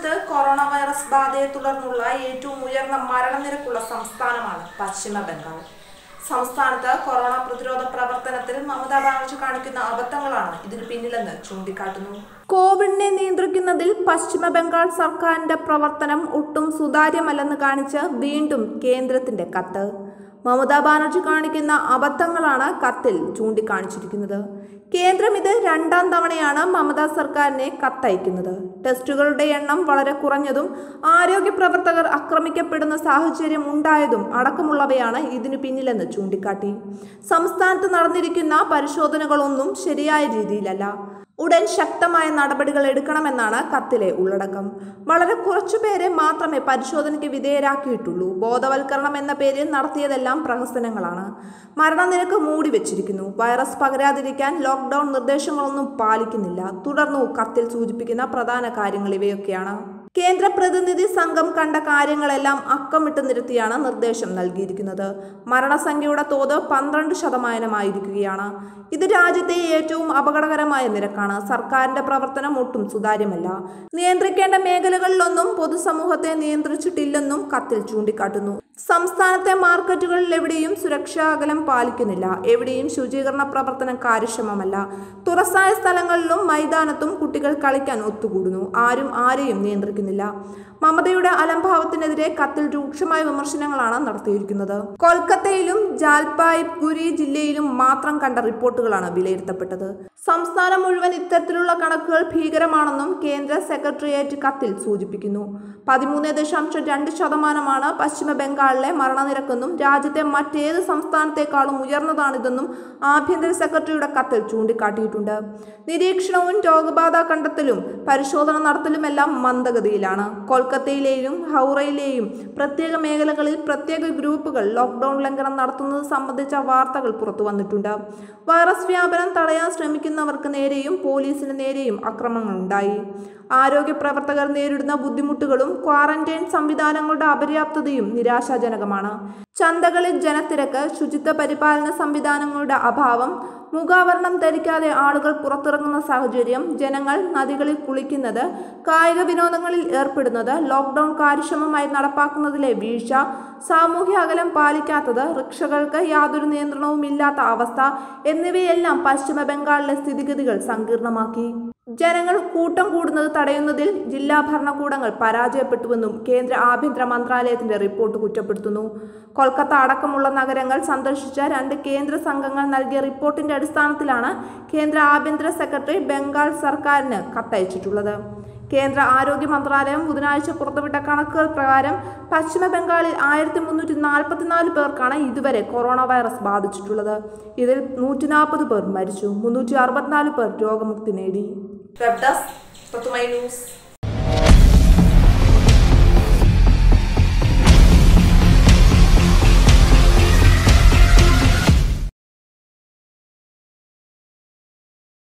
രാജ്യത്ത് corona virus ബാധയെ തുടർന്നുള്ള ഏറ്റവും ഉയർന്ന മരണനിരക്കുള്ള സംസ്ഥാനമാണ് പശ്ചിമ ബംഗാൾ സംസ്ഥാനത്ത് കൊറോണ പ്രതിരോധ പ്രവർത്തനത്തിൽ മമതാ ബാനർജി കാണിക്കുന്ന അബദ്ധങ്ങളാണ് ഇതിന് പിന്നിലെന്ന് ചൂണ്ടിക്കാട്ടുന്നു കോവിഡിനെ നിയന്ത്രിക്കുന്നതിൽ പശ്ചിമ ബംഗാൾ സർക്കാരിന്റെ പ്രവർത്തനം ഒട്ടും സുതാര്യമല്ലെന്ന് കാണിച്ച് വീണ്ടും കേന്ദ്രത്തിന്റെ കത്ത് മമതാ ബാനർജി കാണിക്കുന്ന അബദ്ധങ്ങളാണ് കത്തിൽ ചൂണ്ടിക്കാണിച്ചിരിക്കുന്നത് കേന്ദ്രം ഇത് രണ്ടാം തവണയാണ് മമതാ സർക്കാരിനെ കത്തയക്കുന്നത് ടെസ്റ്റുകളുടെ എണ്ണം വളരെ കുറഞ്ഞതും ആരോഗ്യ പ്രവർത്തകർ ആക്രമിക്കപ്പെടുന്ന സാഹചര്യം ഉണ്ടായതും അടക്കമുള്ളവയാണ് ഇതിനു പിന്നിലെന്ന് ചൂണ്ടിക്കാട്ടി സംസ്ഥാനത്ത് നടന്നിരിക്കുന്ന പരിശോധനകളൊന്നും ശരിയായ രീതിയിലല്ല ഉടൻ ശക്തമായ നടപടികൾ എടുക്കണമെന്നാണ് കത്തിലെ ഉള്ളടക്കം വളരെ കുറച്ചു പേരെ മാത്രമേ പരിശോധനയ്ക്ക് വിധേയരാക്കിയിട്ടുള്ളൂ ബോധവൽക്കരണം എന്ന പേരിൽ നടത്തിയതെല്ലാം പ്രഹസനങ്ങളാണ് മരണനിരക്ക് മൂടി വെച്ചിരിക്കുന്നു വൈറസ് പകരാതിരിക്കാൻ ലോക്ക്ഡൌൺ നിർദ്ദേശങ്ങളൊന്നും പാലിക്കുന്നില്ല തുടർന്നു കത്തിൽ സൂചിപ്പിക്കുന്ന പ്രധാന കാര്യങ്ങൾ ഇവയൊക്കെയാണ് കേന്ദ്ര പ്രതിനിധി സംഘം കണ്ട കാര്യങ്ങളെല്ലാം അക്കമിട്ട് നിരത്തിയാണ് നിർദ്ദേശം നൽകിയിരിക്കുന്നത് മരണസംഖ്യയുടെ തോത് പന്ത്രണ്ട് ശതമാനമായിരിക്കുകയാണ് ഇത് രാജ്യത്തെ ഏറ്റവും അപകടകരമായ നിരക്കാണ് സർക്കാരിന്റെ പ്രവർത്തനം ഒട്ടും സുതാര്യമല്ല നിയന്ത്രിക്കേണ്ട മേഖലകളിലൊന്നും പൊതുസമൂഹത്തെ നിയന്ത്രിച്ചിട്ടില്ലെന്നും കത്തിൽ ചൂണ്ടിക്കാട്ടുന്നു സംസ്ഥാനത്തെ മാർക്കറ്റുകളിൽ എവിടെയും സുരക്ഷാ അകലം പാലിക്കുന്നില്ല എവിടെയും ശുചീകരണ പ്രവർത്തനം കാര്യക്ഷമമല്ല തുറസായ സ്ഥലങ്ങളിലും മൈതാനത്തും കുട്ടികൾ കളിക്കാൻ ഒത്തുകൂടുന്നു ആരും ആരെയും നിയന്ത്രിക്കുന്നില്ല മമതയുടെ അലംഭാവത്തിനെതിരെ കത്തിൽ രൂക്ഷമായ വിമർശനങ്ങളാണ് നടത്തിയിരിക്കുന്നത് കൊൽക്കത്തയിലും ജാൽപായ് ഗുരി ജില്ലയിലും മാത്രം കണ്ട റിപ്പോർട്ടുകളാണ് വിലയിരുത്തപ്പെട്ടത് സംസ്ഥാനം മുഴുവൻ ഇത്തരത്തിലുള്ള കണക്കുകൾ ഭീകരമാണെന്നും കേന്ദ്ര സെക്രട്ടേറിയറ്റ് കത്തിൽ സൂചിപ്പിക്കുന്നു പതിമൂന്ന് ദശാംശം രണ്ട് ശതമാനമാണ് പശ്ചിമ ബംഗാളിലെ മരണനിരക്കെന്നും രാജ്യത്തെ മറ്റേത് സംസ്ഥാനത്തെക്കാളും ഉയർന്നതാണിതെന്നും ആഭ്യന്തര സെക്രട്ടറിയുടെ കത്തിൽ ചൂണ്ടിക്കാട്ടിയിട്ടുണ്ട് നിരീക്ഷണവും രോഗബാധ കണ്ടെത്തലും പരിശോധന നടത്തലുമെല്ലാം മന്ദഗതിയിലാണ് കൊൽക്കത്തയിലെയും ഹൗറയിലെയും പ്രത്യേക മേഖലകളിൽ പ്രത്യേക ഗ്രൂപ്പുകൾ ലോക്ക്ഡൌൺ ലംഘനം നടത്തുന്നത് സംബന്ധിച്ച വാർത്തകൾ പുറത്തു വന്നിട്ടുണ്ട് വൈറസ് വ്യാപനം തടയാൻ ശ്രമിക്കുന്നവർക്ക് നേരെയും പോലീസിന് നേരെയും ആക്രമണങ്ങളുണ്ടായി ആരോഗ്യ പ്രവർത്തകർ നേരിടുന്ന ബുദ്ധിമുട്ടുകളും ക്വാറന്റൈൻ സംവിധാനങ്ങളുടെ അപര്യാപ്തതയും നിരാശാജനകമാണ് ചന്തകളിൽ ജനത്തിരക്ക് ശുചിത്വ പരിപാലന സംവിധാനങ്ങളുടെ അഭാവം മുഖാവരണം ധരിക്കാതെ ആളുകൾ പുറത്തിറങ്ങുന്ന സാഹചര്യം ജനങ്ങൾ നദികളിൽ കുളിക്കുന്നത് കായിക വിനോദങ്ങളിൽ ഏർപ്പെടുന്നത് ലോക്ക്ഡൌൺ കാര്യക്ഷമമായി നടപ്പാക്കുന്നതിലെ വീഴ്ച സാമൂഹ്യ അകലം പാലിക്കാത്തത് റിക്ഷകൾക്ക് യാതൊരു നിയന്ത്രണവും ഇല്ലാത്ത അവസ്ഥ എന്നിവയെല്ലാം പശ്ചിമ ബംഗാളിലെ സ്ഥിതിഗതികൾ സങ്കീർണമാക്കി ജനങ്ങൾ കൂട്ടം കൂടുന്നത് തടയുന്നതിൽ ജില്ലാ ഭരണകൂടങ്ങൾ പരാജയപ്പെട്ടുവെന്നും കേന്ദ്ര ആഭ്യന്തര മന്ത്രാലയത്തിന്റെ റിപ്പോർട്ട് കുറ്റപ്പെടുത്തുന്നു കൊൽക്കത്ത അടക്കമുള്ള നഗരങ്ങൾ സന്ദർശിച്ച രണ്ട് കേന്ദ്ര സംഘങ്ങൾ നൽകിയ റിപ്പോർട്ടിന്റെ അടിസ്ഥാനത്തിലാണ് കേന്ദ്ര ആഭ്യന്തര സെക്രട്ടറി ബംഗാൾ സർക്കാരിന് കത്തയച്ചിട്ടുള്ളത് കേന്ദ്ര ആരോഗ്യ മന്ത്രാലയം ബുധനാഴ്ച പുറത്തുവിട്ട കണക്കുകൾ പ്രകാരം പശ്ചിമ ബംഗാളിൽ ആയിരത്തി മുന്നൂറ്റി നാൽപ്പത്തിനാല് പേർക്കാണ് ഇതുവരെ കൊറോണ വൈറസ് ബാധിച്ചിട്ടുള്ളത് ഇതിൽ നൂറ്റി നാൽപ്പത് പേർ മരിച്ചു മുന്നൂറ്റി അറുപത്തിനാല് പേർ രോഗമുക്തി നേടി വെബ് ഡെസ്ക് ന്യൂസ്